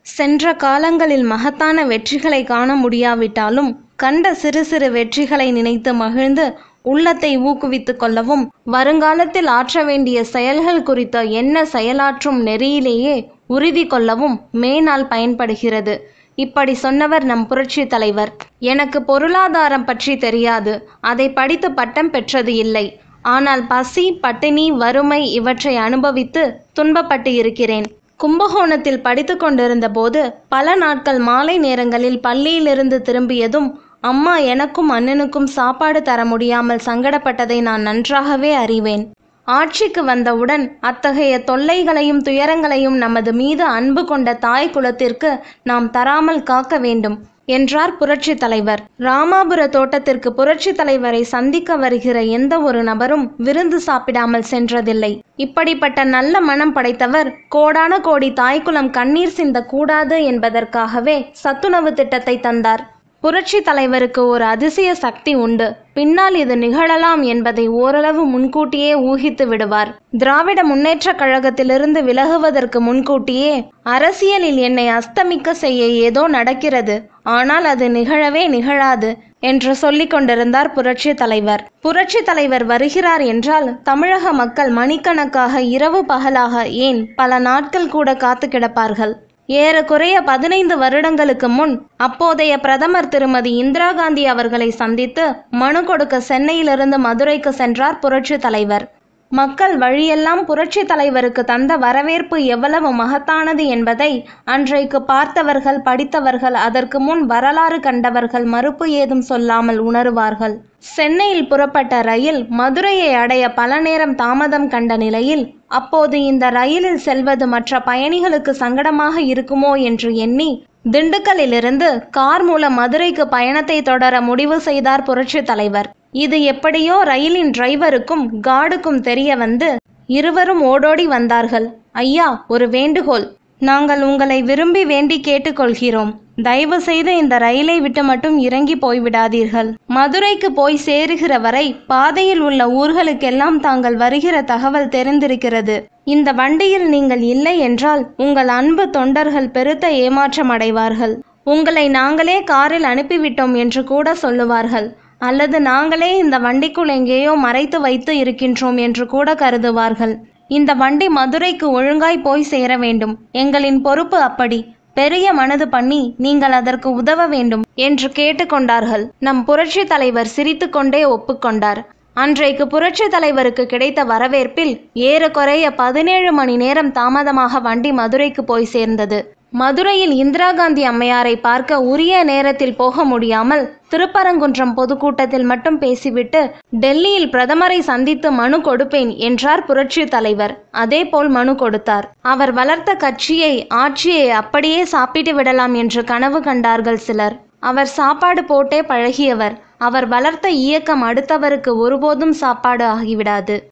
சென்ற காலங்களில் மகத்தான வெற்றிகளை காண முடியாவிட்டாலும் கண்ட சிறு சிறு வெற்றிகளை நினைத்து மகிழ்ந்து உள்ளத்தை ஊக்குவித்துக் கொள்ளவும் வருங்காலத்தில் ஆற்ற வேண்டிய செயல்கள் குறித்த என்ன செயலாற்றும் நெறியிலேயே உறுதி கொள்ளவும் மேனாள் பயன்படுகிறது இப்படி சொன்னவர் நம் புரட்சி தலைவர் எனக்கு பொருளாதாரம் பற்றி தெரியாது அதை படித்து பட்டம் பெற்றது இல்லை ஆனால் பசி பட்டினி வறுமை இவற்றை அனுபவித்து துன்பப்பட்டு இருக்கிறேன் கும்பகோணத்தில் படித்து கொண்டிருந்த போது பல நாட்கள் மாலை நேரங்களில் பள்ளியிலிருந்து திரும்பியதும் அம்மா எனக்கும் அண்ணனுக்கும் சாப்பாடு தர முடியாமல் சங்கடப்பட்டதை நான் நன்றாகவே அறிவேன் ஆட்சிக்கு வந்தவுடன் அத்தகைய தொல்லைகளையும் துயரங்களையும் நமது மீது அன்பு கொண்ட தாய் குலத்திற்கு நாம் தராமல் காக்க வேண்டும் என்றார் புரட்சி தலைவர் ராமாபுர தோட்டத்திற்கு புரட்சி தலைவரை சந்திக்க வருகிற எந்த ஒரு நபரும் விருந்து சாப்பிடாமல் சென்றதில்லை இப்படிப்பட்ட நல்ல மனம் படைத்தவர் கோடான கோடி தாய்க்குலம் கண்ணீர் சிந்தக்கூடாது என்பதற்காகவே சத்துணவு திட்டத்தை தந்தார் புரட்சி தலைவருக்கு ஒரு அதிசய சக்தி உண்டு பின்னால் இது நிகழலாம் என்பதை ஓரளவு முன்கூட்டியே ஊகித்து விடுவார் திராவிட முன்னேற்றக் கழகத்திலிருந்து விலகுவதற்கு முன்கூட்டியே அரசியலில் என்னை அஸ்தமிக்க செய்ய ஏதோ நடக்கிறது ஆனால் அது நிகழவே நிகழாது என்று சொல்லிக் கொண்டிருந்தார் புரட்சி தலைவர் புரட்சி தலைவர் வருகிறார் என்றால் தமிழக மக்கள் மணிக்கணக்காக இரவு பகலாக ஏன் பல நாட்கள் கூட காத்து கிடப்பார்கள் ஏறக்குறைய பதினைந்து வருடங்களுக்கு முன் அப்போதைய பிரதமர் திருமதி இந்திரா காந்தி அவர்களை சந்தித்து மனு கொடுக்க சென்னையிலிருந்து மதுரைக்கு சென்றார் புரட்சி தலைவர் மக்கள் வழியெல்லாம் புரட்சி தலைவருக்கு தந்த வரவேற்பு எவ்வளவு மகத்தானது என்பதை அன்றைக்கு பார்த்தவர்கள் படித்தவர்கள் அதற்கு முன் வரலாறு கண்டவர்கள் மறுப்பு ஏதும் சொல்லாமல் உணருவார்கள் சென்னையில் புறப்பட்ட ரயில் மதுரையை அடைய பல நேரம் தாமதம் கண்ட நிலையில் அப்போது இந்த ரயிலில் செல்வது மற்ற பயணிகளுக்கு சங்கடமாக இருக்குமோ என்று எண்ணி திண்டுக்கல்லிலிருந்து கார் மூலம் மதுரைக்கு பயணத்தை தொடர முடிவு செய்தார் புரட்சி தலைவர் இது எப்படியோ ரயிலின் டிரைவருக்கும் கார்டுக்கும் தெரிய வந்து இருவரும் ஓடோடி வந்தார்கள் ஐயா ஒரு வேண்டுகோள் நாங்கள் உங்களை விரும்பி வேண்டி கேட்டுக்கொள்கிறோம் தயவு செய்து இந்த ரயிலை விட்டு மட்டும் இறங்கி போய்விடாதீர்கள் மதுரைக்கு போய் சேருகிற வரை பாதையில் உள்ள ஊர்களுக்கெல்லாம் தாங்கள் வருகிற தகவல் தெரிந்திருக்கிறது இந்த வண்டியில் நீங்கள் இல்லை என்றால் உங்கள் அன்பு தொண்டர்கள் பெருத்த ஏமாற்றம் அடைவார்கள் உங்களை நாங்களே காரில் அனுப்பிவிட்டோம் என்று கூட சொல்லுவார்கள் அல்லது நாங்களே இந்த வண்டிக்குள் எங்கேயோ மறைத்து வைத்து இருக்கின்றோம் என்று கூட கருதுவார்கள் இந்த வண்டி மதுரைக்கு ஒழுங்காய் போய் சேர வேண்டும் எங்களின் பொறுப்பு அப்படி பெரிய மனது பண்ணி நீங்கள் அதற்கு உதவ வேண்டும் என்று கேட்டுக்கொண்டார்கள் நம் புரட்சி தலைவர் சிரித்துக்கொண்டே ஒப்புக்கொண்டார் அன்றைக்கு புரட்சி தலைவருக்கு கிடைத்த வரவேற்பில் ஏறக்குறைய பதினேழு மணி நேரம் தாமதமாக வண்டி மதுரைக்கு போய் சேர்ந்தது மதுரையில் இந்திரா காந்தி அம்மையாரை பார்க்க உரிய நேரத்தில் போக முடியாமல் திருப்பரங்குன்றம் பொதுக்கூட்டத்தில் மட்டும் பேசிவிட்டு டெல்லியில் பிரதமரை சந்தித்து மனு கொடுப்பேன் என்றார் புரட்சி தலைவர் அதேபோல் மனு கொடுத்தார் அவர் வளர்த்த கட்சியை ஆட்சியை அப்படியே சாப்பிட்டு விடலாம் என்று கனவு கண்டார்கள் சிலர் அவர் சாப்பாடு போட்டே பழகியவர் அவர் வளர்த்த இயக்கம் அடுத்தவருக்கு ஒருபோதும் சாப்பாடு ஆகிவிடாது